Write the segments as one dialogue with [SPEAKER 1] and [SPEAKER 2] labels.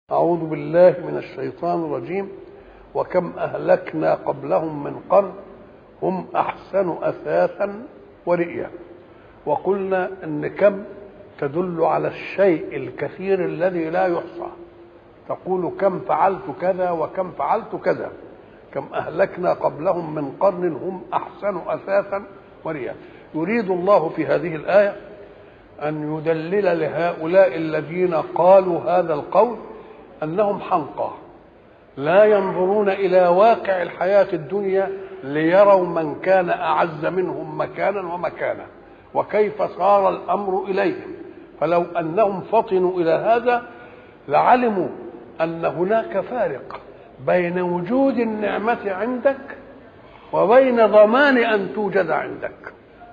[SPEAKER 1] أعوذ بالله من الشيطان الرجيم وكم أهلكنا قبلهم من قرن هم أحسن أثاثا ورئيا وقلنا أن كم تدل على الشيء الكثير الذي لا يحصى تقول كم فعلت كذا وكم فعلت كذا كم أهلكنا قبلهم من قرن هم أحسن أثاثا ورئيا يريد الله في هذه الآية أن يدلل لهؤلاء الذين قالوا هذا القول انهم حنقى لا ينظرون الى واقع الحياه الدنيا ليروا من كان اعز منهم مكانا ومكانا وكيف صار الامر اليهم فلو انهم فطنوا الى هذا لعلموا ان هناك فارق بين وجود النعمه عندك وبين ضمان ان توجد عندك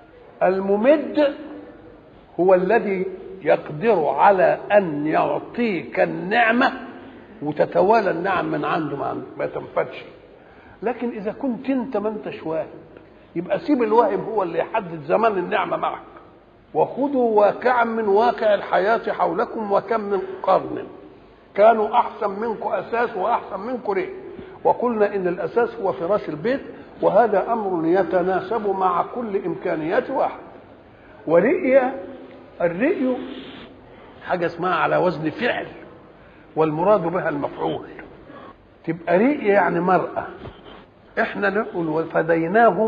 [SPEAKER 1] الممد هو الذي يقدر على ان يعطيك النعمه وتتوالى النعم من عنده ما تنفدش لكن اذا كنت انت ما انتش واهب يبقى سيب الواهب هو اللي يحدد زمان النعمه معك وخذوا واقعا من واقع الحياه حولكم وكم من قرن كانوا احسن منكم اساس واحسن منكم رئ وقلنا ان الاساس هو فراش البيت وهذا امر يتناسب مع كل امكانيات واحد ورئي الرئي حاجه اسمها على وزن فعل والمراد بها المفعول تبقى رئي يعني مرأة احنا نقول وفديناه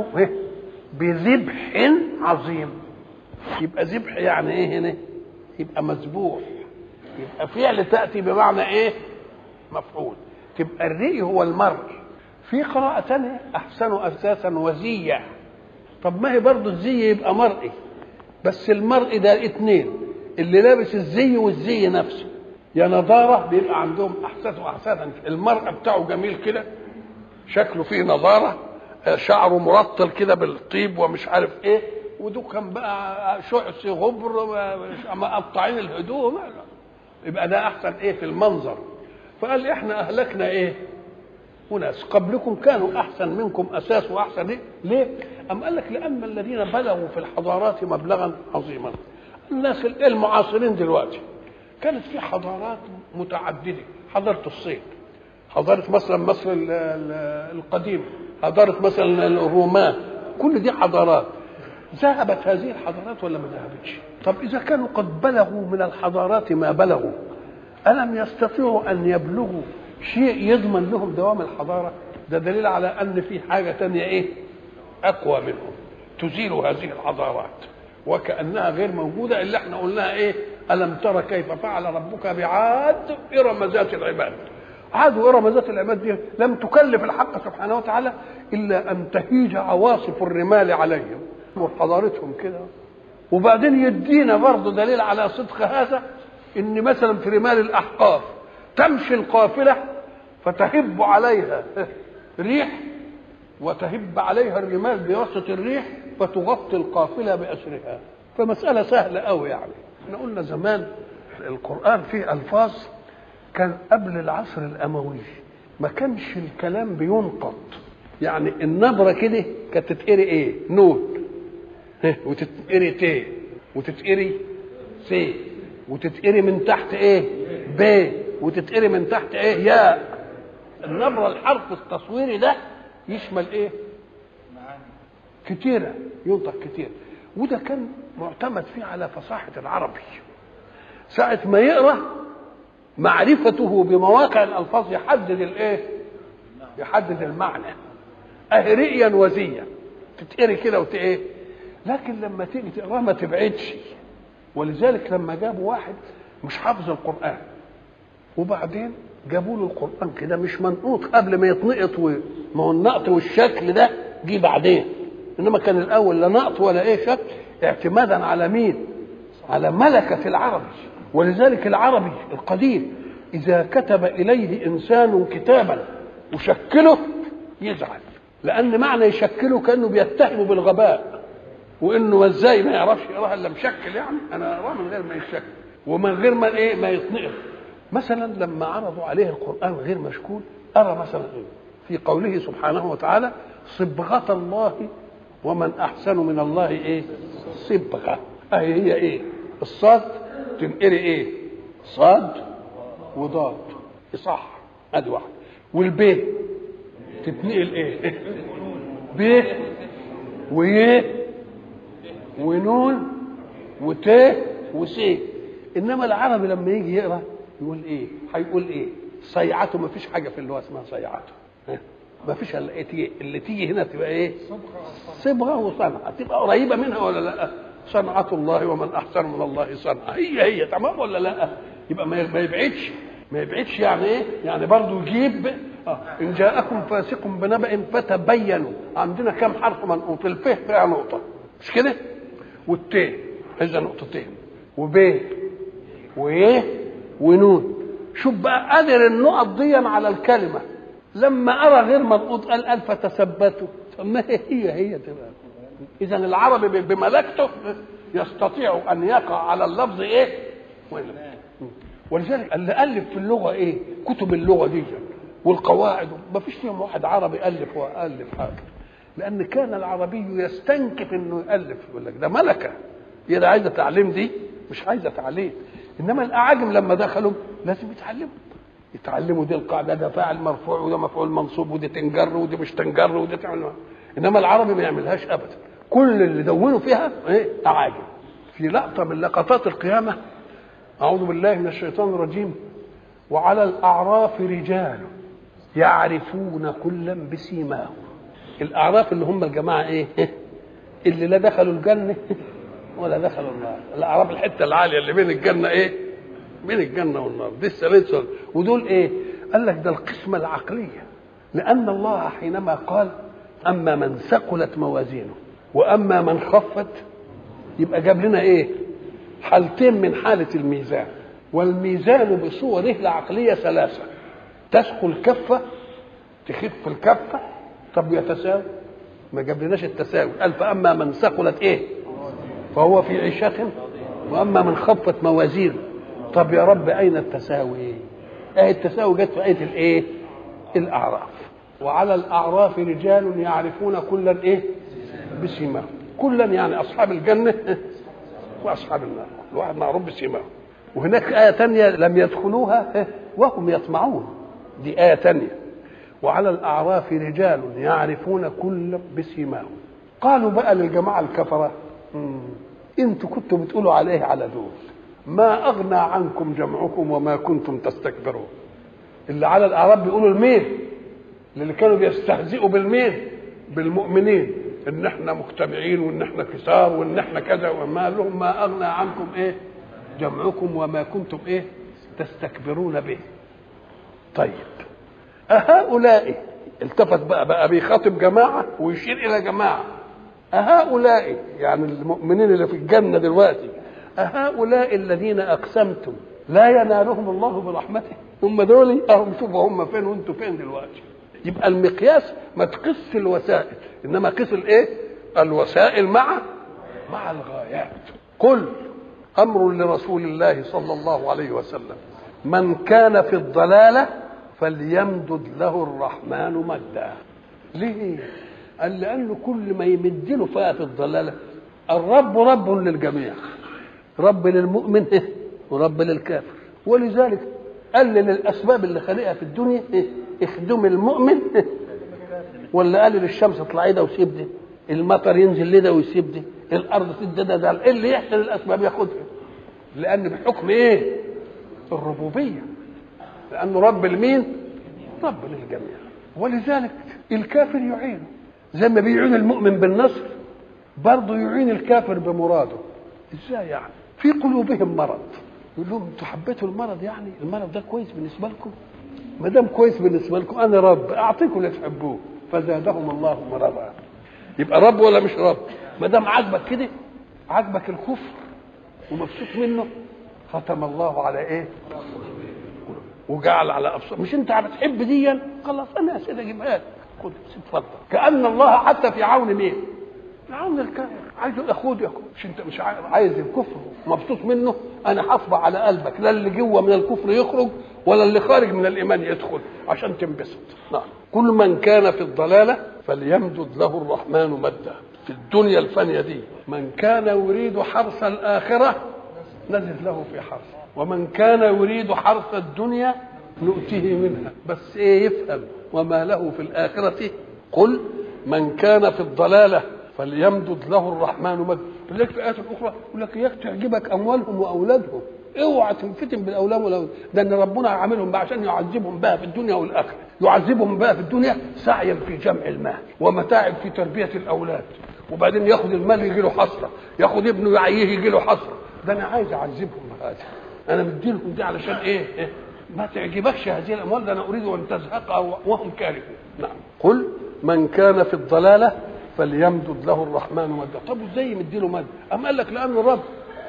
[SPEAKER 1] بذبح عظيم يبقى ذبح يعني ايه هنا يبقى مذبوح يبقى فعل تأتي بمعنى ايه مفعول تبقى الرئي هو المرء في قراءة تانية أحسن أساسا وزية طب ما هي برضه الزي يبقى مرئي بس المرء ده اتنين اللي لابس الزي والزي نفسه يا نضارة بيبقى عندهم أحساس وأحساسا المرء بتاعه جميل كده شكله فيه نضارة شعره مرطل كده بالطيب ومش عارف ايه ودول كان بقى شعث غبر مقطعين الهدوم يبقى ده احسن ايه في المنظر فقال احنا اهلكنا ايه وناس قبلكم كانوا احسن منكم اساس واحسن ايه ليه ام قال لك لان الذين بلغوا في الحضارات مبلغا عظيما الناس المعاصرين دلوقتي كانت في حضارات متعدده حضاره الصين حضاره مثلا مصر القديمه حضاره مثلا الرومان كل دي حضارات ذهبت هذه الحضارات ولا ما ذهبتش طب اذا كانوا قد بلغوا من الحضارات ما بلغوا الم يستطيعوا ان يبلغوا شيء يضمن لهم دوام الحضاره ده دليل على ان في حاجه تانية ايه اقوى منهم تزيل هذه الحضارات وكانها غير موجوده اللي احنا قلناها ايه ألم تر كيف فعل ربك بعاد إرم ذات العباد عاد وإرم ذات العباد دي لم تكلف الحق سبحانه وتعالى إلا أن تهيج عواصف الرمال عليهم وحضارتهم كده وبعدين يدينا برضه دليل على صدق هذا إن مثلا في رمال الأحقاف تمشي القافلة فتهب عليها ريح وتهب عليها الرمال بواسطة الريح فتغطي القافلة بأسرها فمسألة سهلة أوي يعني احنا قلنا زمان القرآن فيه ألفاظ كان قبل العصر الأموي ما كانش الكلام بينقط يعني النبرة كده كانت تتقري ايه؟ نون وتتقري ت وتتقري س وتتقري من تحت ايه؟ ب وتتقري من تحت ايه؟ ياء النبرة الحرف التصويري ده يشمل ايه؟ كتيرة ينطق كتير وده كان معتمد فيه على فصاحة العربي ساعة ما يقرأ معرفته بمواقع الألفاظ يحدد الإيه؟ يحدد المعنى أهرئيا وزيا تتقري كده وت إيه؟ لكن لما تيجي تقراه ما تبعدش ولذلك لما جابوا واحد مش حافظ القرآن وبعدين جابوا له القرآن كده مش منقوط قبل ما يتنقط ما هو النقط والشكل ده جه بعدين انما كان الاول لا نقط ولا ايه شكل اعتمادا على مين على ملكة العربي ولذلك العربي القديم إذا كتب إليه إنسان كتابا وشكله يزعل لأن معنى يشكله كأنه بيتهمه بالغباء وإنه إزاي ما يعرفش يقراها إلا مشكل يعني أنا أقراها من غير ما يشكل ومن غير ما إيه ما يتنقل مثلا لما عرضوا عليه القرآن غير مشكول أرى مثلا في قوله سبحانه وتعالى صبغة الله ومن احسن من الله ايه صبغه اهي هي ايه الصاد تنقري ايه صاد وضاد يصح ادي واحد والب تتنقل ايه ب وي ونون وت وس انما العربي لما يجي يقرا يقول ايه هيقول ايه صيعته ما فيش حاجه في اللغه اسمها صيعته ما فيش الا إيه تيجي اللي تيجي هنا تبقى ايه صبغه وصنعه تبقى قريبه منها ولا لا صنعه الله ومن احسن من الله صنعه هي هي تمام ولا لا يبقى ما ما يبعدش ما يبعدش يعني ايه يعني برضه يجيب آه. ان جاءكم فاسق بنبأ فتبينوا عندنا كم حرف منقوط الف فيها نقطه مش كده والت اذا نقطتين وب وايه ونون شوف بقى قدر النقط دي على الكلمه لما ارى غير منقوط قال قال فتثبتوا طب ما هي هي تبقى اذا العربي بملكته يستطيع ان يقع على اللفظ ايه ولا ولذلك اللي الف في اللغه ايه كتب اللغه دي والقواعد ما فيش فيهم واحد عربي الف والف حاجه لان كان العربي يستنكف انه يالف يقول لك ده ملكه هي ده عايزه تعليم دي مش عايزه تعليم انما الاعاجم لما دخلوا لازم يتعلموا يتعلموا دي القاعده ده فاعل مرفوع وده مفعول منصوب ودي تنجر ودي مش تنجر ودي تعمل انما العربي ما يعملهاش ابدا كل اللي دونوا فيها ايه اعاجم في لقطه من لقطات القيامه اعوذ بالله من الشيطان الرجيم وعلى الاعراف رجال يعرفون كلا بسيماهم الاعراف اللي هم الجماعه ايه اللي لا دخلوا الجنه ولا دخلوا النار الاعراف الحته العاليه اللي بين الجنه ايه بين الجنه والنار دي السلسل ودول ايه قال لك ده القسمه العقليه لان الله حينما قال اما من ثقلت موازينه واما من خفت يبقى جاب لنا ايه حالتين من حاله الميزان والميزان بصوره العقليه ثلاثه تثقل كفه تخف الكفه طب يتساوي ما جابلناش التساوي قال فاما من ثقلت ايه فهو في عيشة واما من خفت موازينه طب يا رب اين التساوي ايه التساوي جت في ايه الايه الاعراف وعلى الاعراف رجال يعرفون كلا ايه بسيماهم كلا يعني اصحاب الجنه واصحاب النار كل واحد معروف بسيماهم وهناك آية تانية لم يدخلوها وهم يطمعون دي آية تانية وعلى الأعراف رجال يعرفون كل بسيماهم قالوا بقى للجماعة الكفرة انتوا كنتوا بتقولوا عليه على دول ما أغنى عنكم جمعكم وما كنتم تستكبرون اللي على الأعراب بيقولوا المين اللي كانوا بيستهزئوا بالمين بالمؤمنين ان احنا مجتمعين وان احنا كسار وان احنا كذا وما قال لهم ما اغنى عنكم ايه جمعكم وما كنتم ايه تستكبرون به طيب أهؤلاء التفت بقى بقى بيخاطب جماعة ويشير إلى جماعة أهؤلاء يعني المؤمنين اللي في الجنة دلوقتي أهؤلاء الذين أقسمتم لا ينالهم الله برحمته هم دول أهم شوفوا هم فين وانتوا فين دلوقتي يبقى المقياس ما تقيس الوسائل انما قيس الايه الوسائل مع مع الغايات قل امر لرسول الله صلى الله عليه وسلم من كان في الضلاله فليمدد له الرحمن مدا ليه قال لانه كل ما يمد له فيها في الضلاله الرب رب للجميع رب للمؤمن ورب للكافر ولذلك قلل الاسباب اللي خلقها في الدنيا اخدم المؤمن ولا قال للشمس اطلعي ده وسيب دي المطر ينزل لده ويسيب دي الارض تدي ده ده اللي يحسن الاسباب ياخدها لان بحكم ايه الربوبيه لانه رب المين رب للجميع ولذلك الكافر يعينه زي ما بيعين المؤمن بالنصر برضه يعين الكافر بمراده ازاي يعني في قلوبهم مرض يقول لهم انتوا حبيتوا المرض يعني المرض ده كويس بالنسبه لكم ما دام كويس بالنسبه لكم انا رب اعطيكم اللي تحبوه فزادهم الله مرضا يبقى رب ولا مش رب ما دام عاجبك كده عاجبك الكفر ومبسوط منه ختم الله على ايه وجعل على ابصار مش انت بتحب ديا خلاص انا يا سيدي اجيبها لك خد اتفضل كان الله حتى في عون مين في عون الكافر عايزه خد يا مش انت مش عايز الكفر مبسوط منه انا حصبة على قلبك لا اللي جوه من الكفر يخرج ولا اللي خارج من الايمان يدخل عشان تنبسط نعم كل من كان في الضلاله فليمدد له الرحمن مدا في الدنيا الفانيه دي من كان يريد حرث الاخره نزد له في حرث ومن كان يريد حرث الدنيا نؤتيه منها بس ايه يفهم وما له في الآخرة قل من كان في الضلالة فليمدد له الرحمن مد لذلك في آيات أخرى يقول لك إياك تعجبك أموالهم وأولادهم اوعى تنفتن بالاولاد والاولاد ده ان ربنا عاملهم بقى عشان يعذبهم بقى في الدنيا والاخره يعذبهم بقى في الدنيا سعيا في جمع المال ومتاعب في تربيه الاولاد وبعدين ياخد المال يجي له حسره ياخد ابنه يعيه يجي له حسره ده انا عايز اعذبهم بهذا انا مديلهم دي علشان ايه, إيه؟ ما تعجبكش هذه الاموال ده انا اريد ان تزهق وهم كارهون نعم قل من كان في الضلاله فليمدد له الرحمن مدا طب ازاي يمديله مد اما قال لك لان الرب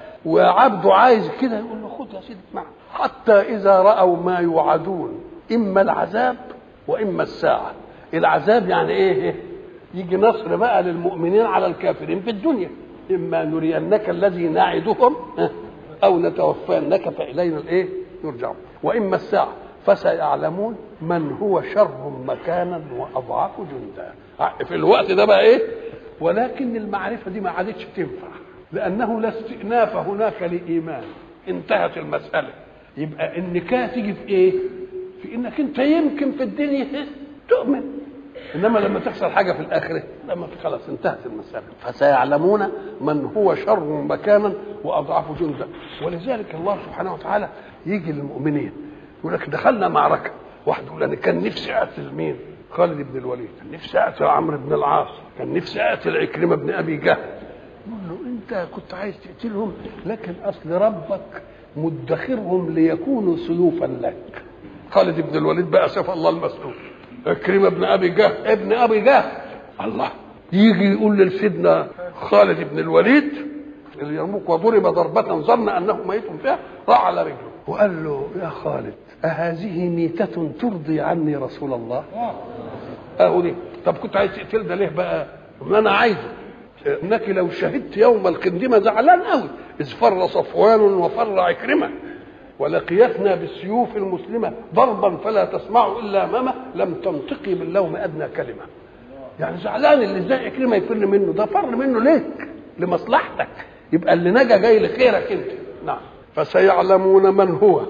[SPEAKER 1] وعبده عايز كده يقول له خد يا سيدي معه حتى اذا راوا ما يوعدون اما العذاب واما الساعه العذاب يعني ايه يجي نصر بقى للمؤمنين على الكافرين في الدنيا اما نرينك الذي نعدهم او نتوفينك فالينا الايه يرجعون واما الساعه فسيعلمون من هو شر مكانا واضعف جندا في الوقت ده بقى ايه ولكن المعرفه دي ما عادتش تنفع لانه لا استئناف هناك لايمان انتهت المساله يبقى النكايه تيجي في ايه في انك انت يمكن في الدنيا تؤمن انما لما تحصل حاجه في الاخره لما خلاص انتهت المساله فسيعلمون من هو شر مكانا واضعف جندا ولذلك الله سبحانه وتعالى يجي للمؤمنين يقول لك دخلنا معركه واحد يقول انا كان نفسي اقتل مين؟ خالد بن الوليد كان نفسي اقتل عمرو بن العاص كان نفسي اقتل عكرمه بن ابي جهل يقول له انت كنت عايز تقتلهم لكن اصل ربك مدخرهم ليكونوا سيوفا لك خالد بن الوليد بقى سيف الله المسلول عكرمه بن ابي جهل ابن ابي جهل الله يجي يقول لسيدنا خالد بن الوليد اليرموك وضرب ضربة ظن أنه ميت فيها راح على رجله وقال له يا خالد أهذه ميتة ترضي عني رسول الله؟ أهو دي طب كنت عايز تقتل ده ليه بقى؟ ما أنا عايزه انك لو شهدت يوم القندمه زعلان قوي اذ فر صفوان وفر عكرمه ولقيتنا بالسيوف المسلمه ضربا فلا تسمع الا امامه لم تنطقي باللوم ادنى كلمه يعني زعلان اللي ازاي عكرمه يفر منه ده فر منه ليك لمصلحتك يبقى اللي نجا جاي لخيرك انت نعم فسيعلمون من هو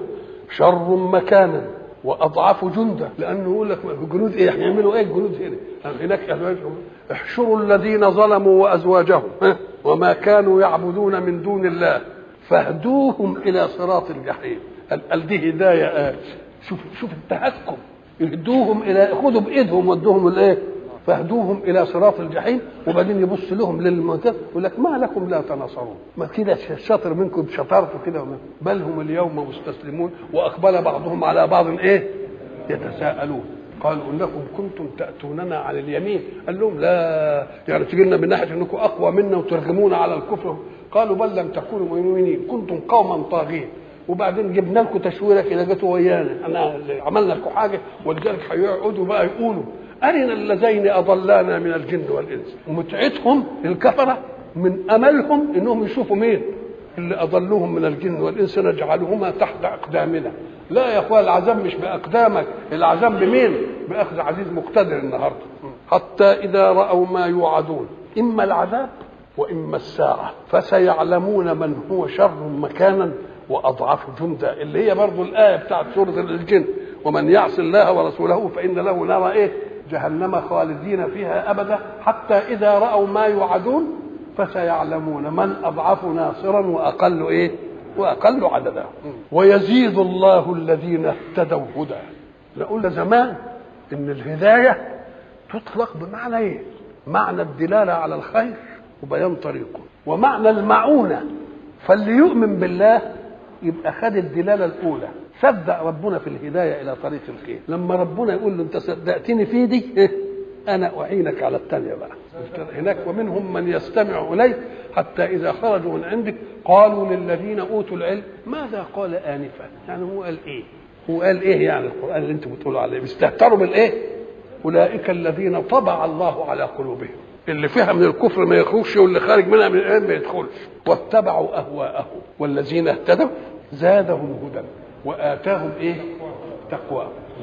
[SPEAKER 1] شر مكانا واضعف جندا لانه يقول لك جنود ايه هيعملوا ايه الجنود هنا هناك احشروا الذين ظلموا وازواجهم وما كانوا يعبدون من دون الله فاهدوهم الى صراط الجحيم قال دي هدايه آه. شوف شوف التهكم يهدوهم الى خدوا بايدهم ودوهم الايه فاهدوهم الى صراط الجحيم وبعدين يبص لهم للموتى يقول لك ما لكم لا تناصرون ما كده شاطر منكم شطارته كده بل هم اليوم مستسلمون واقبل بعضهم على بعض ايه يتساءلون قالوا انكم كنتم تاتوننا عن اليمين قال لهم لا يعني تجي لنا من ناحيه انكم اقوى منا وترغمونا على الكفر قالوا بل لم تكونوا مؤمنين كنتم قوما طاغين وبعدين جبنا لكم تشويره كده جيتوا ويانا انا عملنا لكم حاجه ولذلك هيقعدوا بقى يقولوا أرنا اللذين أضلانا من الجن والإنس ومتعتهم الكفرة من أملهم إنهم يشوفوا مين اللي أضلوهم من الجن والإنس نجعلهما تحت أقدامنا لا يا أخوان العذاب مش بأقدامك العذاب بمين بأخذ عزيز مقتدر النهاردة حتى إذا رأوا ما يوعدون إما العذاب وإما الساعة فسيعلمون من هو شر مكانا وأضعف جندا اللي هي برضو الآية بتاعت سورة الجن ومن يعص الله ورسوله فإن له نار إيه جهنم خالدين فيها ابدا حتى اذا راوا ما يوعدون فسيعلمون من اضعف ناصرا واقل ايه واقل عددا ويزيد الله الذين اهتدوا هدى نقول زمان ان الهدايه تطلق بمعنى ايه معنى الدلاله على الخير وبيان طريقه ومعنى المعونه فاللي يؤمن بالله يبقى خد الدلاله الاولى صدق ربنا في الهدايه الى طريق الخير لما ربنا يقول له انت صدقتني في دي إيه؟ انا اعينك على الثانيه بقى هناك ومنهم من يستمع اليك حتى اذا خرجوا من عندك قالوا للذين اوتوا العلم ماذا قال انفا يعني هو قال ايه هو قال ايه يعني القران اللي انتم بتقولوا عليه بيستهتروا بالايه اولئك الذين طبع الله على قلوبهم اللي فيها من الكفر ما يخرجش واللي خارج منها من الإيمان ما يدخلش واتبعوا اهواءهم والذين اهتدوا زادهم هدى واتاهم ايه تقوى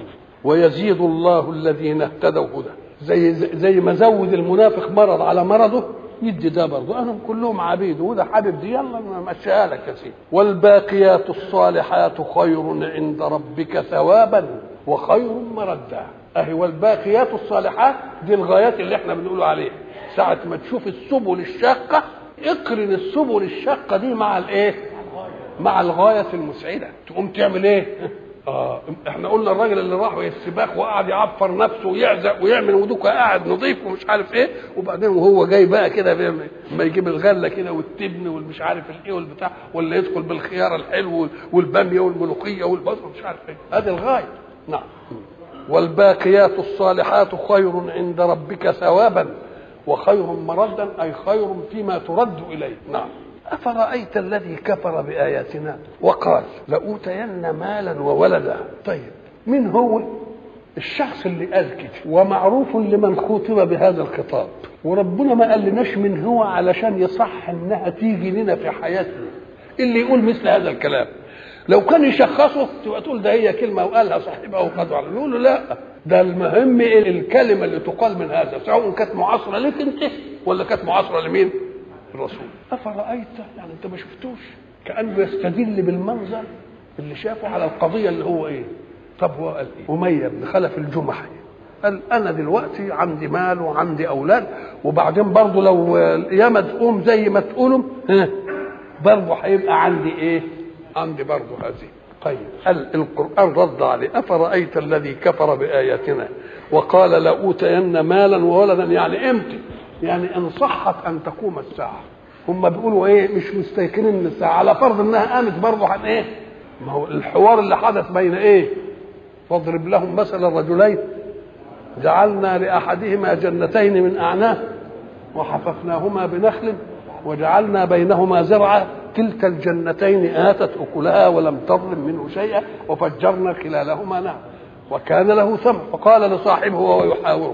[SPEAKER 1] ويزيد الله الذين اهتدوا هدى زي زي ما زود المنافق مرض على مرضه يدي ده برضه انا كلهم عبيد وده حابب دي يلا نمشيها لك يا سيدي والباقيات الصالحات خير عند ربك ثوابا وخير مردا اهي والباقيات الصالحات دي الغايات اللي احنا بنقول عليها ساعة ما تشوف السبل الشاقة اقرن السبل الشاقة دي مع الايه؟ مع الغاية المسعدة تقوم تعمل ايه؟ اه احنا قلنا الراجل اللي راح السباق وقعد يعفر نفسه ويعزق ويعمل ودوكا قاعد نظيف ومش عارف ايه وبعدين وهو جاي بقى كده لما يجيب الغله كده والتبن والمش عارف الايه والبتاع ولا يدخل بالخيار الحلو والباميه والملوخيه والبصل مش عارف ايه هذه الغايه نعم والباقيات الصالحات خير عند ربك ثوابا وخير مردا اي خير فيما ترد اليه نعم أفرأيت الذي كفر بآياتنا وقال لأوتين مالا وولدا طيب من هو الشخص اللي قال كده ومعروف لمن خاطب بهذا الخطاب وربنا ما قال لناش من هو علشان يصح انها تيجي لنا في حياتنا اللي يقول مثل هذا الكلام لو كان يشخصه تبقى تقول ده هي كلمه وقالها صاحبها وخدوا على يقول له لا ده المهم إيه الكلمه اللي تقال من هذا سواء كانت معاصره لك انت ولا كانت معاصره لمين؟ الرسول أفرأيت يعني أنت ما شفتوش كأنه يستدل بالمنظر اللي شافه على القضية اللي هو إيه طب هو قال إيه أمية بن خلف الجمحي قال أنا دلوقتي عندي مال وعندي أولاد وبعدين برضه لو القيامة تقوم زي ما تقولوا ها برضه هيبقى عندي إيه عندي برضه هذه طيب قال القرآن رد عليه أفرأيت الذي كفر بآياتنا وقال لأوتين مالا وولدا يعني إمتى يعني ان صحت ان تقوم الساعه هم بيقولوا ايه مش مستيقنين من الساعه على فرض انها قامت برضه عن ايه ما هو الحوار اللي حدث بين ايه واضرب لهم مثلا رجلين جعلنا لاحدهما جنتين من اعناب وحففناهما بنخل وجعلنا بينهما زرعا كلتا الجنتين اتت اكلها ولم تظلم منه شيئا وفجرنا خلالهما نهر وكان له ثمر فقال لصاحبه وهو يحاوره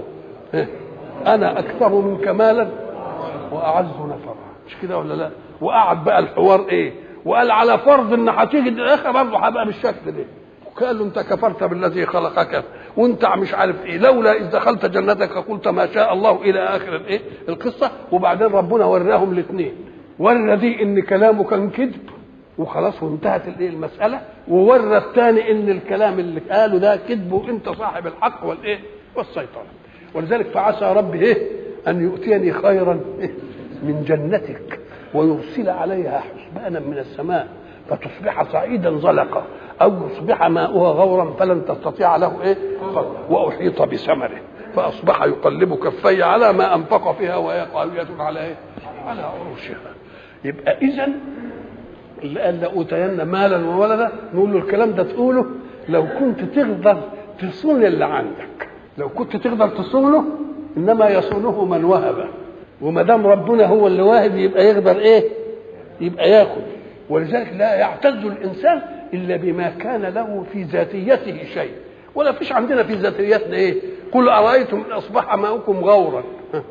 [SPEAKER 1] انا اكثر منك مالا واعز نفرا مش كده ولا لا وقعد بقى الحوار ايه وقال على فرض ان هتيجي الاخر برضه هبقى بالشكل ده قال له انت كفرت بالذي خلقك وانت مش عارف ايه لولا اذ دخلت جنتك قلت ما شاء الله الى اخر الايه القصه وبعدين ربنا وراهم الاثنين ورى دي ان كلامه كان كذب وخلاص وانتهت الايه المساله وورى الثاني ان الكلام اللي قاله ده كذب وانت صاحب الحق والايه والسيطره ولذلك فعسى ربي إيه أن يؤتيني خيرا إيه من جنتك ويرسل عليها حسبانا من السماء فتصبح صعيدا زلقا أو يصبح ماؤها غورا فلن تستطيع له إيه وأحيط بثمره فأصبح يقلب كفي على ما أنفق فيها وهي خاوية على إيه على عروشها يبقى إذا اللي قال لأوتين مالا وولدا نقول له الكلام ده تقوله لو كنت تقدر تصون اللي عندك لو كنت تقدر تصونه انما يصونه من وهب وما دام ربنا هو اللي واهب يبقى يقدر ايه يبقى ياخذ ولذلك لا يعتز الانسان الا بما كان له في ذاتيته شيء ولا فيش عندنا في ذاتيتنا ايه قل ارايتم ان اصبح ماؤكم غورا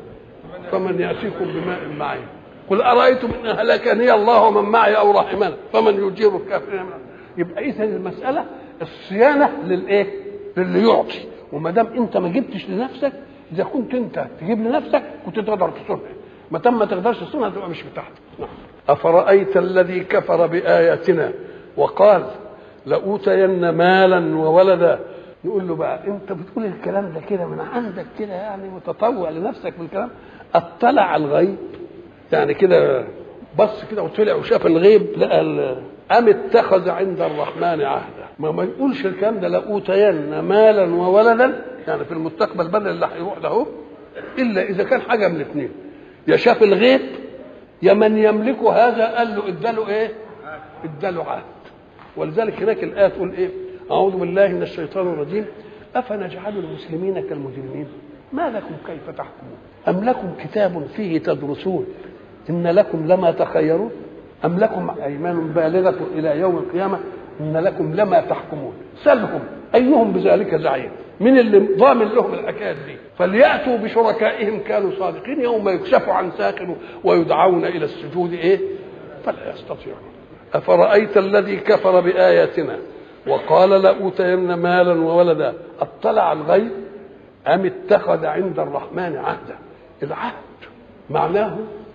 [SPEAKER 1] فمن ياتيكم بماء معين قل ارايتم ان اهلكني الله ومن معي او رحمنا فمن يجير الكافرين يبقى اذا المساله الصيانه للايه للي يعطي وما دام انت ما جبتش لنفسك اذا كنت انت تجيب لنفسك كنت تقدر تصونها ما دام ما تقدرش تصونها تبقى مش بتاعتك افرايت الذي كفر باياتنا وقال لاوتين مالا وولدا نقول له بقى انت بتقول الكلام ده كده من عندك كده يعني متطوع لنفسك بالكلام اطلع الغيب يعني كده بص كده وطلع وشاف الغيب لقى ام اتخذ عند الرحمن عهدا ما ما يقولش الكلام ده لاوتين مالا وولدا يعني في المستقبل بدل اللي هيروح ده الا اذا كان حاجه من الاثنين يا شاف الغيب يا من يملك هذا قال له اداله ايه؟ اداله عهد ولذلك هناك الايه تقول ايه؟ اعوذ بالله من الشيطان الرجيم افنجعل المسلمين كالمجرمين ما لكم كيف تحكمون ام لكم كتاب فيه تدرسون ان لكم لما تخيرون ام لكم ايمان بالغه الى يوم القيامه ان لكم لما تحكمون سلهم ايهم بذلك زعيم من اللي ضامن لهم الحكايه دي فلياتوا بشركائهم كانوا صادقين يوم يكشف عن ساق ويدعون الى السجود ايه فلا يستطيعون افرايت الذي كفر باياتنا وقال لاوتين مالا وولدا اطلع الغيب ام اتخذ عند الرحمن عهدا العهد معناه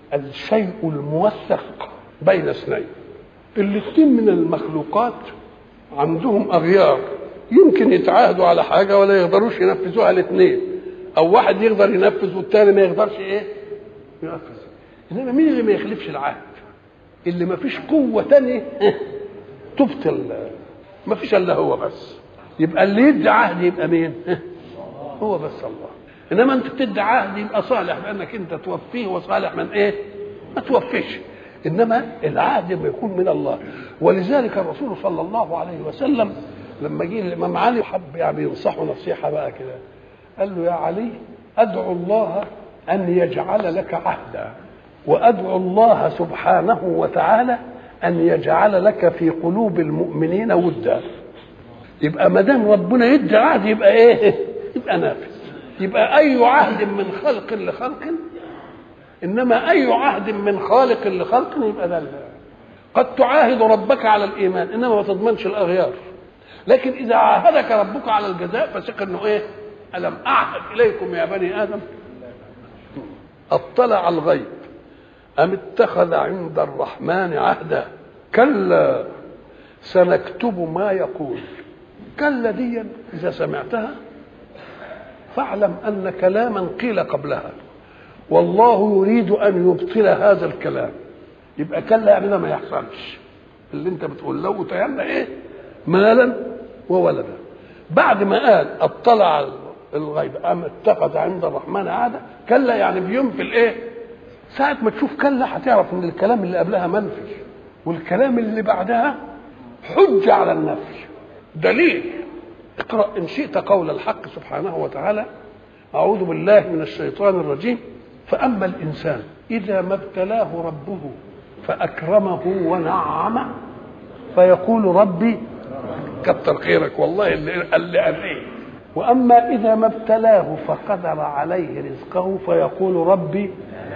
[SPEAKER 1] الشيء الموثق بين اثنين الاثنين من المخلوقات عندهم اغيار يمكن يتعاهدوا على حاجه ولا يقدروش ينفذوها الاثنين او واحد يقدر ينفذ والتاني ما يقدرش ايه ينفذ انما مين اللي ما يخلفش العهد اللي ما فيش قوه تانية تبطل ما فيش الا هو بس يبقى اللي يدي عهد يبقى مين هو بس الله انما انت بتدي عهد يبقى صالح بانك انت توفيه وصالح من ايه ما توفيش انما العهد بيكون من الله ولذلك الرسول صلى الله عليه وسلم لما جه الامام علي حب يعني ينصحه نصيحه بقى كده قال له يا علي ادعو الله ان يجعل لك عهدا وادعو الله سبحانه وتعالى ان يجعل لك في قلوب المؤمنين ودا يبقى ما دام ربنا يدي عهد يبقى ايه يبقى نافذ يبقى اي عهد من خلق لخلق انما اي عهد من خالق لخلق يبقى ده قد تعاهد ربك على الايمان انما ما تضمنش الاغيار لكن اذا عاهدك ربك على الجزاء فثق انه ايه الم اعهد اليكم يا بني ادم اطلع الغيب ام اتخذ عند الرحمن عهدا كلا سنكتب ما يقول كلا دي اذا سمعتها فاعلم ان كلاما قيل قبلها والله يريد ان يبطل هذا الكلام يبقى كلا يعني ده ما يحصلش اللي انت بتقول لو تيمنا ايه مالا وولدا بعد ما قال اطلع الغيب ام اتخذ عند الرحمن عاده كلا يعني بينفي الايه ساعة ما تشوف كلا هتعرف ان الكلام اللي قبلها منفي والكلام اللي بعدها حجة على النفي دليل اقرأ إن شئت قول الحق سبحانه وتعالى أعوذ بالله من الشيطان الرجيم فأما الإنسان إذا ما ابتلاه ربه فأكرمه ونعمه فيقول ربي كتر خيرك والله اللي اللي قال وأما إذا ما ابتلاه فقدر عليه رزقه فيقول ربي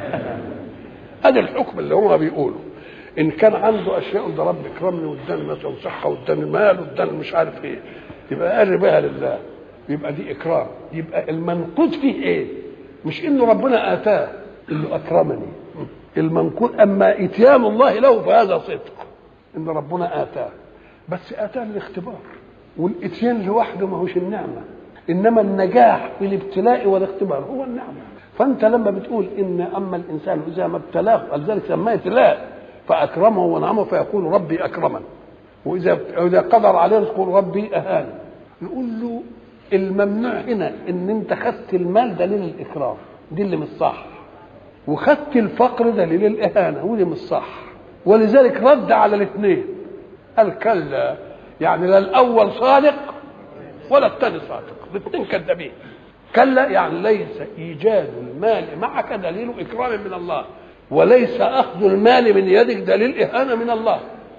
[SPEAKER 1] هذا الحكم اللي هو بيقوله ان كان عنده اشياء ده رب اكرمني واداني مثلا صحه واداني مال واداني مش عارف ايه يبقى قربها لله يبقى دي اكرام يبقى المنقود فيه ايه مش انه ربنا اتاه انه اكرمني المنقود اما اتيان الله له فهذا صدق ان ربنا اتاه بس اتاه للاختبار والاتيان لوحده ما هوش النعمه انما النجاح في الابتلاء والاختبار هو النعمه فانت لما بتقول ان اما الانسان اذا ما ابتلاه ولذلك سماه ابتلاء فاكرمه ونعمه فيقول ربي اكرمن واذا اذا قدر عليه يقول ربي اهان نقول له الممنوع هنا ان انت خدت المال دليل الاكرام دي اللي مش صح وخدت الفقر دليل الاهانه ودي مش صح ولذلك رد على الاثنين قال كلا يعني لا الاول صادق ولا الثاني صادق الاثنين كذابين كلا يعني ليس ايجاد المال معك دليل اكرام من الله وليس اخذ المال من يدك دليل اهانه من الله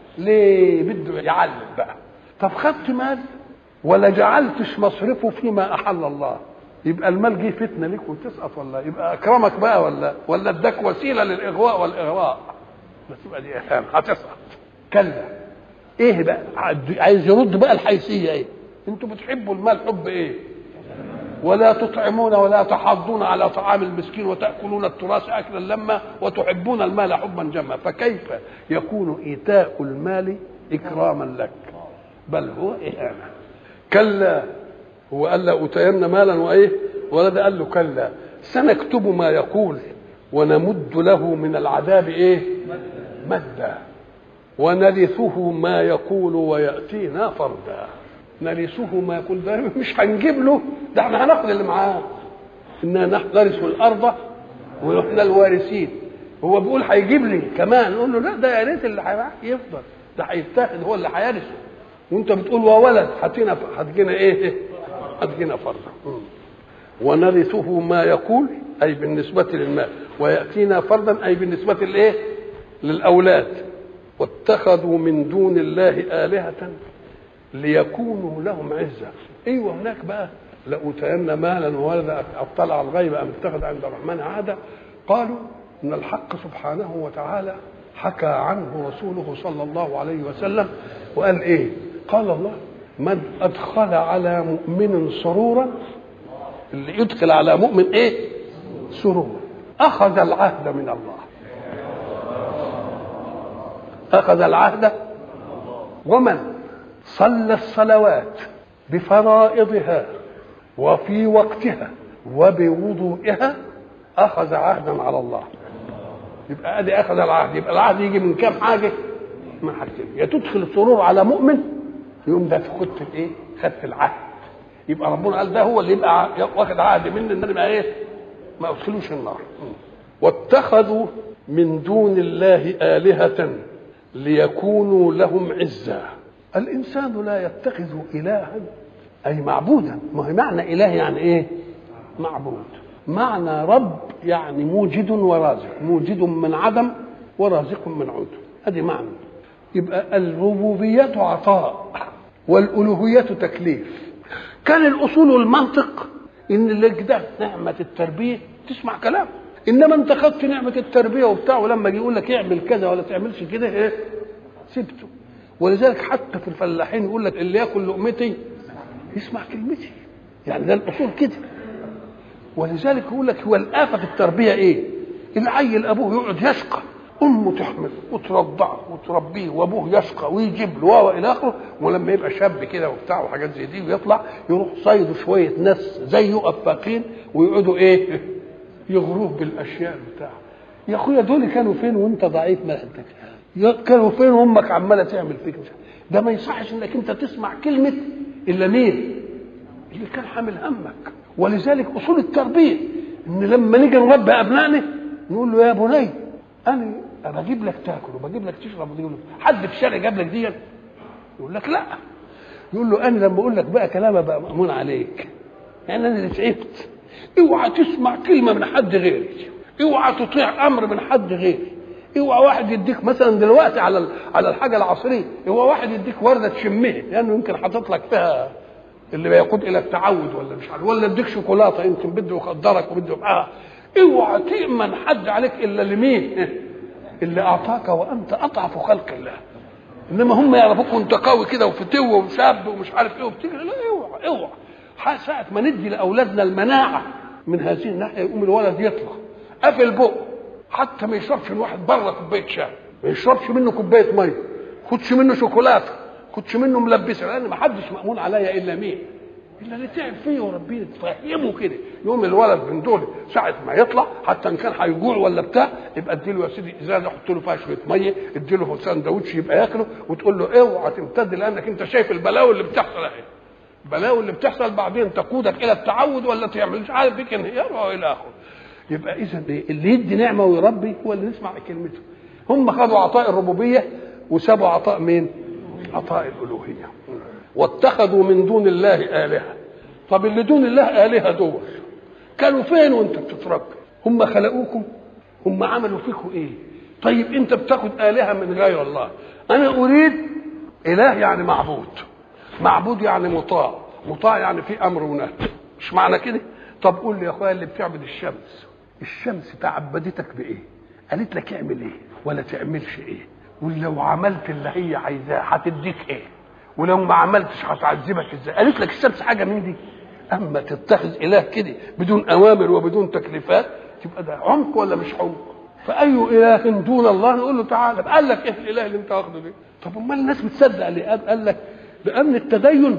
[SPEAKER 1] ليه بده يعلم بقى طب خدت مال ولا جعلتش مصرفه فيما احل الله يبقى المال جه فتنه ليك وتسقط ولا يبقى اكرمك بقى ولا ولا اداك وسيله للاغواء والاغراء بس يبقى دي اهانه هتسقط كلا ايه بقى عايز يرد بقى الحيثيه ايه انتوا بتحبوا المال حب ايه ولا تطعمون ولا تحاضون على طعام المسكين وتأكلون التراث أكلا لما وتحبون المال حبا جما فكيف يكون إيتاء المال إكراما لك بل هو إهانة كلا هو قال لأوتين مالا وإيه ولد قال له كلا سنكتب ما يقول ونمد له من العذاب إيه مدا ونرثه ما يقول ويأتينا فردا نرثه ما يقول ده مش هنجيب له ده احنا هناخد اللي معاه انا نحن نرث الارض ونحن الوارثين هو بيقول هيجيب لي كمان نقول له لا ده يا ريت اللي يفضل ده هيتاخد هو اللي هيرثه وانت بتقول وولد هتجينا هتجينا ايه؟ هتجينا فردا ونرثه ما يقول اي بالنسبه للمال وياتينا فردا اي بالنسبه لايه؟ للاولاد واتخذوا من دون الله الهه ليكونوا لهم عزة ايوه هناك بقى لأوتين مالا وولدا اطلع الغيب ام اتخذ عند الرحمن عاده قالوا ان الحق سبحانه وتعالى حكى عنه رسوله صلى الله عليه وسلم وقال ايه قال الله من ادخل على مؤمن سرورا اللي يدخل على مؤمن ايه سرورا اخذ العهد من الله اخذ العهد ومن صلى الصلوات بفرائضها وفي وقتها وبوضوئها اخذ عهدا على الله يبقى ادي اخذ العهد يبقى العهد يجي من كام حاجه من حاجتين يا تدخل السرور على مؤمن يقوم ده خدت الايه خدت العهد يبقى ربنا قال ده هو اللي يبقى واخد عهد مني ان انا ايه ما ادخلوش النار واتخذوا من دون الله آلهة ليكونوا لهم عزا الإنسان لا يتخذ إلها أي معبودا ما هي معنى إله يعني إيه معبود معنى رب يعني موجد ورازق موجد من عدم ورازق من عدم هذه معنى يبقى الربوبية عطاء والألوهية تكليف كان الأصول والمنطق إن لك ده نعمة التربية تسمع كلام إنما أنت خدت نعمة التربية وبتاع ولما يجي يقول لك اعمل كذا ولا تعملش كده إيه سبته ولذلك حتى في الفلاحين يقول لك اللي ياكل لقمتي يسمع كلمتي يعني ده الأصول كده ولذلك يقول لك هو الآفة في التربية إيه؟ العيل أبوه يقعد يشقى امه تحمل وترضعه وتربيه وابوه يشقى ويجيب له والى اخره ولما يبقى شاب كده وبتاع وحاجات زي دي ويطلع يروح صيد شويه ناس زيه افاقين ويقعدوا ايه يغروه بالاشياء بتاع يا اخويا دول كانوا فين وانت ضعيف ما عندك كانوا فين وامك عماله تعمل فيك ده ما يصحش انك انت تسمع كلمه الا مين اللي كان حامل همك ولذلك اصول التربيه ان لما نيجي نربي ابنائنا نقول له يا بني انا بجيب لك تاكل وبجيب لك تشرب وبجيب لك حد في الشارع جاب لك دي يقول لك لا يقول له انا لما اقول لك بقى كلام ابقى مامون عليك يعني انا اللي تعبت اوعى تسمع كلمه من حد غيري اوعى تطيع امر من حد غيري اوعى واحد يديك مثلا دلوقتي على على الحاجه العصريه هو واحد يديك ورده تشمها لانه يمكن حاطط لك فيها اللي بيقود الى التعود ولا مش عارف ولا يديك شوكولاته يمكن بده يخدرك وبده معاها اوعى تامن حد عليك الا لمين اللي اعطاك وانت اضعف خلق الله انما هم يعرفوك وانت قوي كده وفتوه وشاب ومش عارف ايه وبتجري لا اوعى اوعى ساعة ما ندي لاولادنا المناعه من هذه الناحيه يقوم الولد يطلع قافل بقه حتى ما يشربش من واحد بره كوبايه شاي ما يشربش منه كوبايه ميه خدش منه شوكولاته خدش منه ملبسه لان ما حدش مامون عليا الا مين الا اللي تعب فيه وربنا تفهمه كده يوم الولد من دول ساعه ما يطلع حتى ان كان هيجوع ولا بتاع يبقى اديله يا سيدي ازازه حط له فيها شويه ميه اديله سندوتش يبقى ياكله وتقول له اوعى تمتد لانك انت شايف البلاوي اللي بتحصل اهي البلاوي اللي بتحصل بعدين تقودك الى التعود ولا تعمل مش عارف بيك انهيار والى اخره يبقى اذا اللي يدي نعمه ويربي هو اللي نسمع كلمته هم خدوا عطاء الربوبيه وسابوا عطاء مين؟ عطاء الالوهيه واتخذوا من دون الله آلهة طب اللي دون الله آلهة دول كانوا فين وانت بتتربى هم خلقوكم هم عملوا فيكم ايه طيب انت بتاخد آلهة من غير الله انا اريد اله يعني معبود معبود يعني مطاع مطاع يعني في امر ونهي مش معنى كده طب قول لي يا اخويا اللي بتعبد الشمس الشمس تعبدتك بايه قالت لك اعمل ايه ولا تعملش ايه ولو عملت اللي هي عايزاه هتديك ايه ولو ما عملتش هتعذبك ازاي قالت لك الشمس حاجه من دي اما تتخذ اله كده بدون اوامر وبدون تكليفات تبقى ده عمق ولا مش عمق فاي اله دون الله نقول له تعالى قال لك ايه الاله اللي انت واخده ده طب امال الناس بتصدق ليه قال لك لان التدين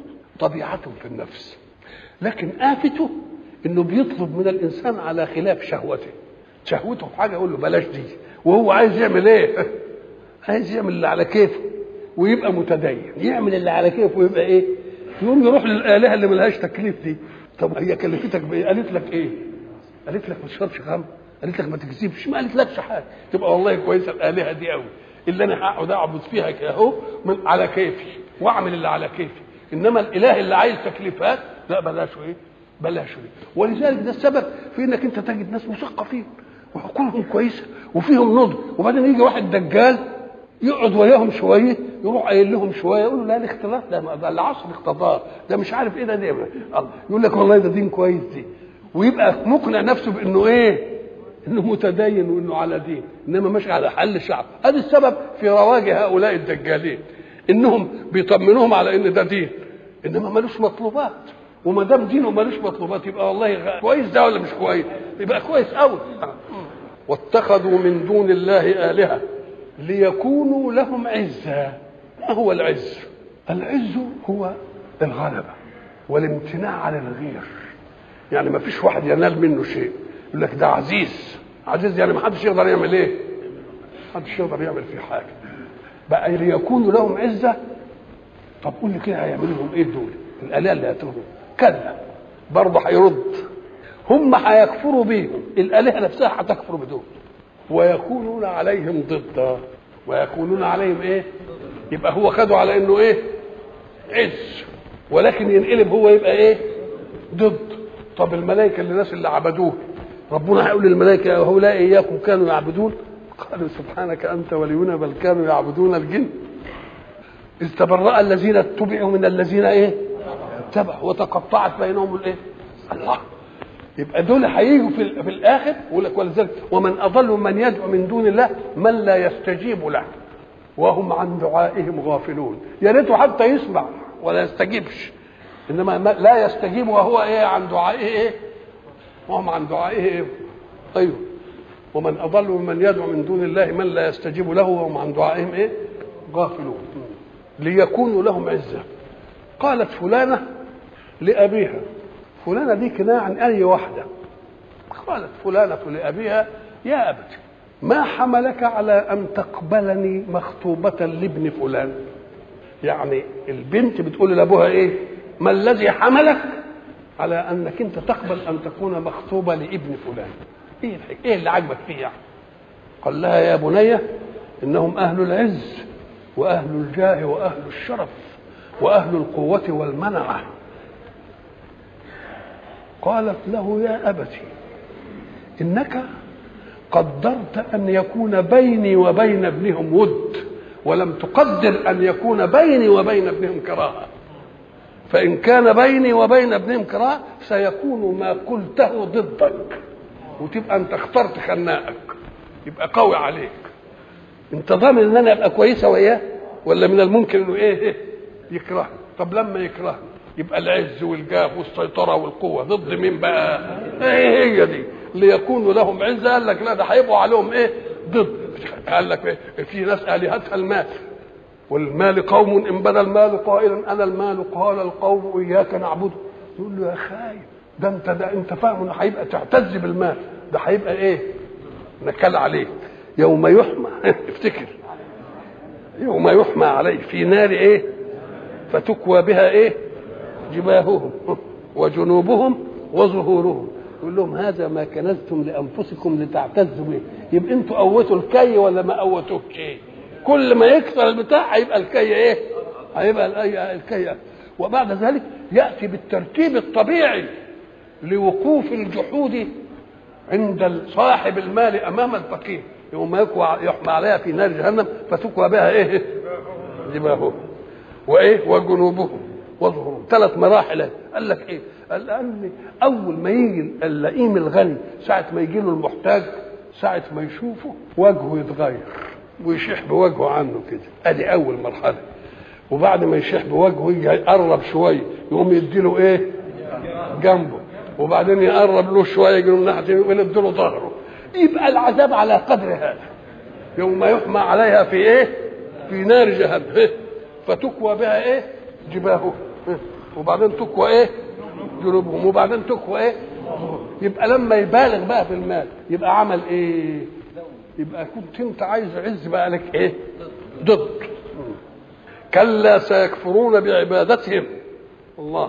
[SPEAKER 1] طبيعته في النفس لكن آفته انه بيطلب من الانسان على خلاف شهوته شهوته في حاجه يقول له بلاش دي وهو عايز يعمل ايه عايز يعمل اللي على كيفه ويبقى متدين يعمل اللي على كيفه ويبقى ايه يقوم يروح للالهه اللي ملهاش تكليف دي طب هي كلفتك بايه قالت لك ايه قالت لك ما تشربش خمر قالت لك ما تكذبش ما قالت لكش حاجه تبقى والله كويسه الالهه دي قوي اللي انا هقعد اعبد فيها كده اهو من على كيفي واعمل اللي على كيفي انما الاله اللي عايز تكليفات لا بلاش ايه بلاش ايه ولذلك ده السبب في انك انت تجد ناس مثقفين وعقولهم كويسه وفيهم نضج وبعدين يجي واحد دجال يقعد وياهم شويه يروح قايل لهم شويه يقول لا الاختلاط ده ده العصر اقتضاه ده مش عارف ايه ده ده يقول لك والله ده دين كويس دي ويبقى مقنع نفسه بانه ايه؟ انه متدين وانه على دين انما ماشي على حل الشعب هذا السبب في رواج هؤلاء الدجالين انهم بيطمنوهم على ان ده دين انما ملوش مطلوبات وما دام دينه ملوش مطلوبات يبقى والله كويس ده ولا مش كويس يبقى كويس قوي واتخذوا من دون الله الهه ليكونوا لهم عزا ما هو العز العز هو الغلبة والامتناع عن الغير يعني ما فيش واحد ينال منه شيء يقول لك ده عزيز عزيز يعني ما حدش يقدر يعمل ايه ما حدش يقدر يعمل فيه حاجة بقى ليكونوا لهم عزة طب قول لي كده هيعملوا لهم ايه دول الآلهة اللي هتلهم كلا برضه هيرد هم هيكفروا بيهم الآلهة نفسها هتكفر بدول ويكونون عليهم ضدا ويكونون عليهم ايه يبقى هو خده على انه ايه عز ولكن ينقلب هو يبقى ايه ضد طب الملائكه اللي الناس اللي عبدوه ربنا هيقول للملائكه هؤلاء اياكم كانوا يعبدون قالوا سبحانك انت ولينا بل كانوا يعبدون الجن اذ تبرأ الذين اتبعوا من الذين ايه اتبعوا وتقطعت بينهم الايه الله يبقى دول هيجوا في, في الاخر يقول لك ولذلك ومن اضل من يدعو من دون الله من لا يستجيب له وهم عن دعائهم غافلون يا ريته حتى يسمع ولا يستجيبش انما لا يستجيب وهو ايه عن دعائه ايه وهم عن دعائه ايه ايوه ومن اضل ممن يدعو من دون الله من لا يستجيب له وهم عن دعائهم ايه غافلون ليكونوا لهم عزه قالت فلانه لابيها فلانه دي كنايه عن اي واحده قالت فلانه لابيها يا ابت ما حملك على ان تقبلني مخطوبه لابن فلان يعني البنت بتقول لابوها ايه ما الذي حملك على انك انت تقبل ان تكون مخطوبه لابن فلان ايه الحكايه ايه اللي عاجبك فيه يعني قال لها يا بني انهم اهل العز واهل الجاه واهل الشرف واهل القوه والمنعه قالت له يا ابتي انك قدرت ان يكون بيني وبين ابنهم ود ولم تقدر ان يكون بيني وبين ابنهم كراهه فان كان بيني وبين ابنهم كراهه سيكون ما قلته ضدك وتبقى انت اخترت خناقك يبقى قوي عليك انت ضامن ان انا ابقى كويسه وياه ولا من الممكن انه ايه, إيه يكرهني طب لما يكرهني يبقى العز والجاه والسيطره والقوه ضد مين بقى ايه هي دي ليكونوا لهم عزه قال لك لا ده هيبقوا عليهم ايه ضد قال لك إيه؟ في ناس الهتها المال والمال قوم ان بدا المال قائلا انا المال قال القوم اياك نعبد يقول له يا خايب ده انت ده انت فاهم انه هيبقى تعتز بالمال ده هيبقى ايه نكال عليه يوم يحمى افتكر يوم يحمى عليه في نار ايه فتكوى بها ايه جباههم وجنوبهم وظهورهم يقول لهم هذا ما كنزتم لانفسكم لتعتزوا به يبقى انتوا قوتوا الكي ولا ما قوتوش ايه كل ما يكثر البتاع هيبقى الكي ايه هيبقى الكي وبعد ذلك ياتي بالترتيب الطبيعي لوقوف الجحود عند صاحب المال امام الفقير يوم يكوى يحمى عليها في نار جهنم فتكوى بها ايه جباههم وايه وجنوبهم وظهورهم ثلاث مراحل قال لك ايه قال لان اول ما يجي اللئيم الغني ساعه ما يجي له المحتاج ساعه ما يشوفه وجهه يتغير ويشيح بوجهه عنه كده ادي اول مرحله وبعد ما يشيح بوجهه يجي يقرب شويه يقوم يديله ايه جنبه وبعدين يقرب له شويه يجي له من ناحيه ويمد له ظهره يبقى العذاب على قدر هذا يوم يحمى عليها في ايه في نار جهنم فتكوى بها ايه جباههم وبعدين تكوى ايه جنوبهم وبعدين تكوى ايه يبقى لما يبالغ بقى في المال يبقى عمل ايه يبقى كنت انت عايز عز بقى لك ايه ضد كلا سيكفرون بعبادتهم الله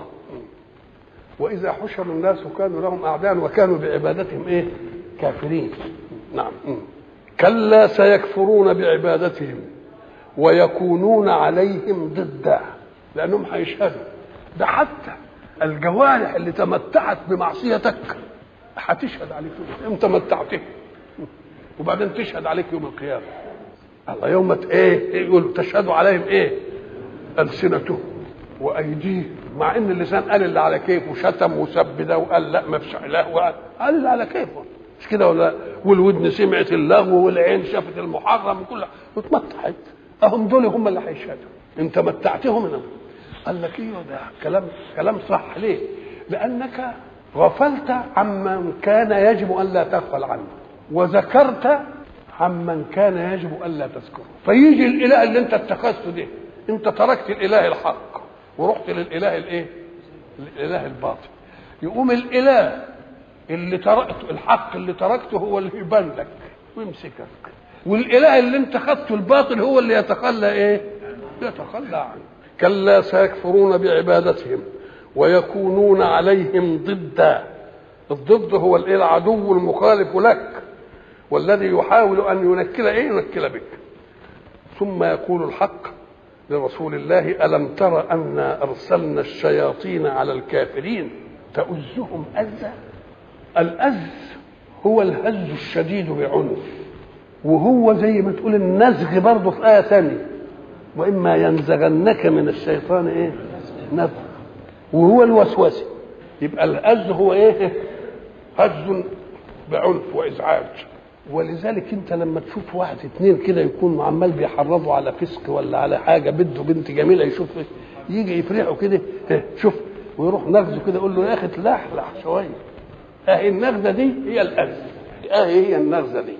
[SPEAKER 1] واذا حشر الناس كانوا لهم اعداء وكانوا بعبادتهم ايه كافرين نعم كلا سيكفرون بعبادتهم ويكونون عليهم ضدا لانهم هيشهدوا ده حتى الجوارح اللي تمتعت بمعصيتك هتشهد عليك يوم انت متعتها وبعدين تشهد عليك يوم القيامه الله يوم ايه يقولوا تشهدوا عليهم ايه السنتهم وايديهم مع ان اللسان قال اللي على كيفه وشتم وسب ده وقال لا ما فيش اله وقال قال اللي على كيفه مش كده ولا والودن سمعت اللغو والعين شافت المحرم وكل واتمتعت اهم دول هم اللي هيشهدوا انت متعتهم منهم قال لك ايوه ده كلام كلام صح ليه؟ لانك غفلت عمن كان يجب ان لا تغفل عنه وذكرت عمن كان يجب الا تذكره فيجي الاله اللي انت اتخذته ده انت تركت الاله الحق ورحت للاله الايه الاله الباطل يقوم الاله اللي تركته الحق اللي تركته هو اللي يبان لك ويمسكك والاله اللي انت خدته الباطل هو اللي يتخلى ايه يتخلى عنه كلا سيكفرون بعبادتهم ويكونون عليهم ضدا الضد هو الايه العدو المخالف لك والذي يحاول ان ينكل ايه ينكل بك ثم يقول الحق لرسول الله الم تر انا ارسلنا الشياطين على الكافرين تؤزهم ازا الاز هو الهز الشديد بعنف وهو زي ما تقول النزغ برضه في ايه ثانيه واما ينزغنك من الشيطان ايه نزغ وهو الوسوسه يبقى الاز هو ايه هز بعنف وازعاج ولذلك انت لما تشوف واحد اتنين كده يكون عمال بيحرضوا على فسق ولا على حاجه بده بنت جميله يشوف يجي يفرحوا كده شوف ويروح نغزه كده يقول له يا اخي تلحلح شويه اهي النغزه دي هي الاذى اهي هي النغزه دي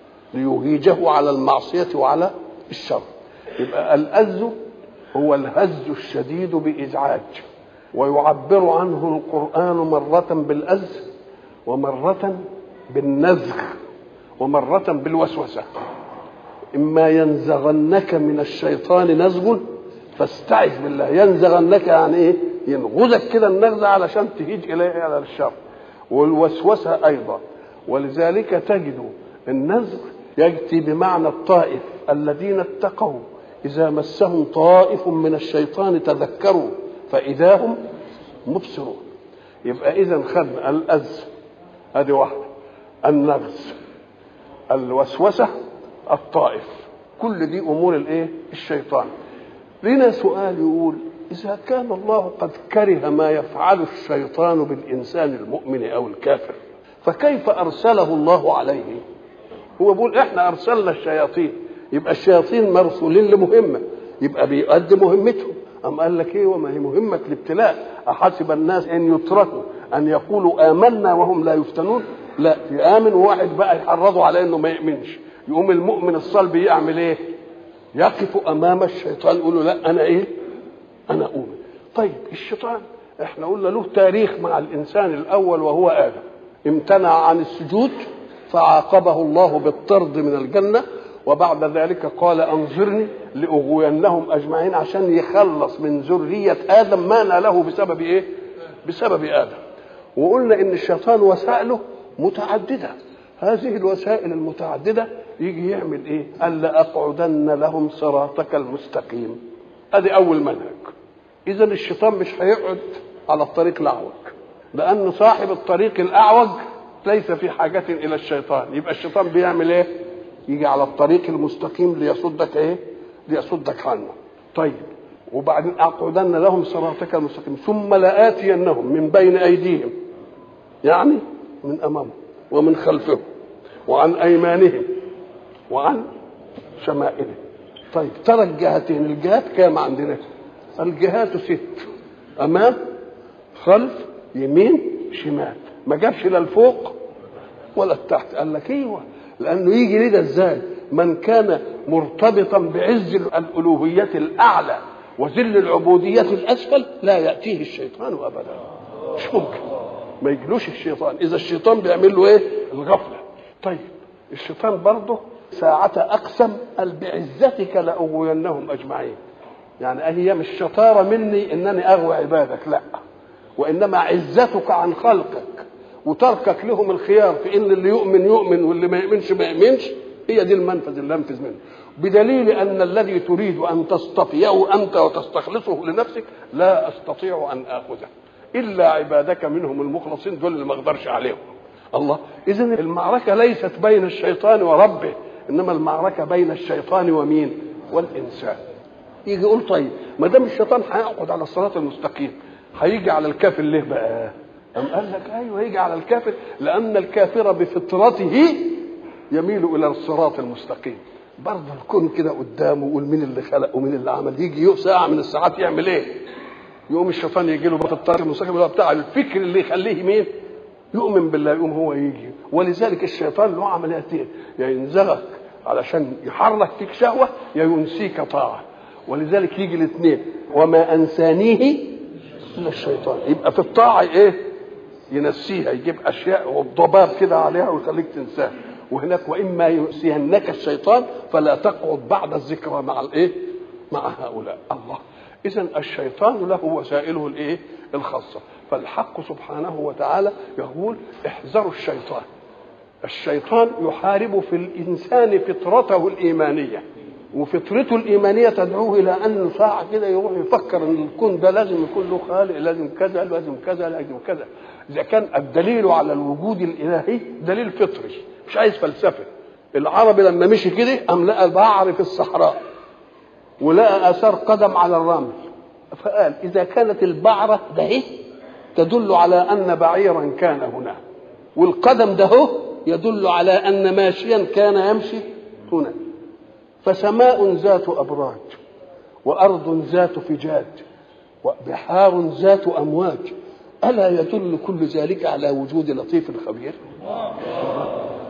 [SPEAKER 1] ليهيجه على المعصيه وعلى الشر يبقى الاذ هو الهز الشديد بازعاج ويعبر عنه القران مره بالاذ ومره بالنزغ ومرة بالوسوسة إما ينزغنك من الشيطان نزغ فاستعذ بالله ينزغنك يعني إيه؟ ينغزك كده النغزة علشان تهيج إليه على الشر والوسوسة أيضا ولذلك تجد النزغ يأتي بمعنى الطائف الذين اتقوا إذا مسهم طائف من الشيطان تذكروا فإذا هم مبصرون يبقى إذا خدنا الأز هذه واحدة النغز الوسوسة الطائف كل دي أمور الإيه؟ الشيطان لنا سؤال يقول إذا كان الله قد كره ما يفعل الشيطان بالإنسان المؤمن أو الكافر فكيف أرسله الله عليه هو بيقول إحنا أرسلنا الشياطين يبقى الشياطين مرسولين لمهمة يبقى بيؤدي مهمتهم أم قال لك إيه وما هي مهمة الابتلاء أحسب الناس أن يتركوا أن يقولوا آمنا وهم لا يفتنون لا يآمن وواحد بقى يحرضه على انه ما يؤمنش يقوم المؤمن الصلب يعمل ايه يقف امام الشيطان يقول له لا انا ايه انا اؤمن طيب الشيطان احنا قلنا له تاريخ مع الانسان الاول وهو ادم امتنع عن السجود فعاقبه الله بالطرد من الجنه وبعد ذلك قال انظرني لاغوينهم اجمعين عشان يخلص من ذريه ادم ما ناله بسبب ايه بسبب ادم وقلنا ان الشيطان وسائله متعدده هذه الوسائل المتعدده يجي يعمل ايه قال لاقعدن لهم صراطك المستقيم ادي اول منهج اذا الشيطان مش هيقعد على الطريق الاعوج لان صاحب الطريق الاعوج ليس في حاجه الى الشيطان يبقى الشيطان بيعمل ايه يجي على الطريق المستقيم ليصدك ايه ليصدك عنه طيب وبعدين اقعدن لهم صراطك المستقيم ثم لاتينهم من بين ايديهم يعني من امامهم ومن خلفهم وعن ايمانهم وعن شمائلهم طيب ترى الجهتين الجهات كام عندنا الجهات ست امام خلف يمين شمال ما جابش لا الفوق ولا التحت قال لك ايوه لانه يجي ليه ده ازاي من كان مرتبطا بعز الالوهيه الاعلى وذل العبوديه الاسفل لا ياتيه الشيطان ابدا مش ممكن ما يجلوش الشيطان اذا الشيطان بيعمل له ايه الغفله طيب الشيطان برضه ساعة أقسم قال بعزتك لأغوينهم أجمعين يعني هي مش شطارة مني إنني أغوى عبادك لا وإنما عزتك عن خلقك وتركك لهم الخيار في إن اللي يؤمن يؤمن واللي ما يؤمنش ما يؤمنش هي دي المنفذ اللي أنفذ منه بدليل أن الذي تريد أن تصطفيه أنت وتستخلصه لنفسك لا أستطيع أن آخذه الا عبادك منهم المخلصين دول اللي ما اقدرش عليهم الله اذا المعركه ليست بين الشيطان وربه انما المعركه بين الشيطان ومين والانسان يجي يقول طيب ما دام الشيطان هيقعد على الصراط المستقيم هيجي على الكافر ليه بقى أم قال لك ايوه هيجي على الكافر لان الكافر بفطرته يميل الى الصراط المستقيم برضه الكون كده قدامه ويقول مين اللي خلق ومين اللي عمل يجي ساعه من الساعات يعمل ايه يقوم الشيطان يجي له بقى الطريق المستقيم اللي هو بتاع الفكر اللي يخليه مين يؤمن بالله يقوم هو يجي ولذلك الشيطان له عمليتين يا ينزغك
[SPEAKER 2] علشان يحرك فيك شهوه يا ينسيك طاعه ولذلك يجي الاثنين وما انسانيه الا الشيطان يبقى في الطاعه ايه ينسيها يجيب اشياء والضباب كده عليها ويخليك تنساها وهناك واما ينسينك الشيطان فلا تقعد بعد الذكرى مع الايه مع هؤلاء الله اذا الشيطان له وسائله الايه الخاصه فالحق سبحانه وتعالى يقول احذروا الشيطان الشيطان يحارب في الانسان فطرته الايمانيه وفطرته الايمانيه تدعوه الى ان ساعه كده يروح يفكر ان الكون ده لازم يكون له خالق لازم كذا لازم كذا لازم كذا اذا كان الدليل على الوجود الالهي دليل فطري مش عايز فلسفه العربي لما مشي كده قام لقى البعر في الصحراء ولقى اثار قدم على الرمل فقال اذا كانت البعره ده إيه؟ تدل على ان بعيرا كان هنا والقدم ده هو يدل على ان ماشيا كان يمشي هنا فسماء ذات ابراج وارض ذات فجاج وبحار ذات امواج الا يدل كل ذلك على وجود لطيف خبير